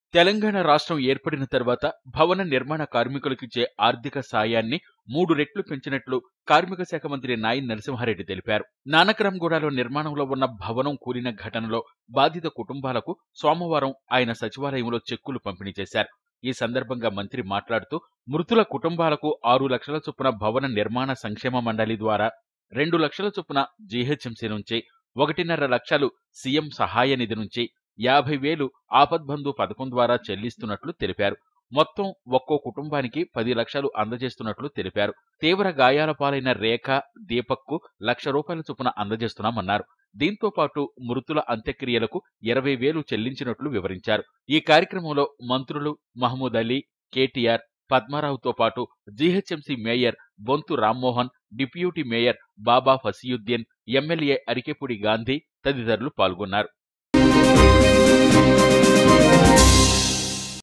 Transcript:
తెలంగాణ రాష్ట్రం ఏర్పడిన తర్వాత భవన నిర్మాణ కార్మికులకిచ్చే ఆర్థిక సాయాన్ని మూడు రెట్లు పెంచినట్లు కార్మిక శాఖ మంత్రి నాయన్ నరసింహారెడ్డి తెలిపారు నానక్రామ్గూడలో నిర్మాణంలో ఉన్న భవనం కూలిన ఘటనలో బాధిత కుటుంబాలకు సోమవారం ఆయన సచివాలయంలో చెక్కులు పంపిణీ చేశారు ఈ సందర్భంగా మంత్రి మాట్లాడుతూ మృతుల కుటుంబాలకు ఆరు లక్షల చొప్పున భవన నిర్మాణ సంక్షేమ మండలి ద్వారా రెండు లక్షల చొప్పున జీహెచ్ఎంసీ నుంచి ఒకటిన్నర లక్షలు సీఎం సహాయ నిధి నుంచి యాభై వేలు ఆపద్బంధు పథకం ద్వారా చెల్లిస్తున్నట్లు తెలిపారు మొత్తం ఒక్కో కుటుంబానికి పది లక్షలు అందజేస్తున్నట్లు తెలిపారు తీవ్ర గాయాల పాలైన రేఖ దీపక్కు లక్ష రూపాయల చొప్పున అందజేస్తున్నామన్నారు దీంతో పాటు మృతుల అంత్యక్రియలకు ఇరవై వేలు చెల్లించినట్లు వివరించారు ఈ కార్యక్రమంలో మంత్రులు మహమూద్ అలీ కేటీఆర్ పద్మారావుతో పాటు GHMC mayor Bonthu Rammohan deputy mayor Baba Fasiuddin MLA Arikepudi Gandhi తదితరులు పాల్గొన్నారు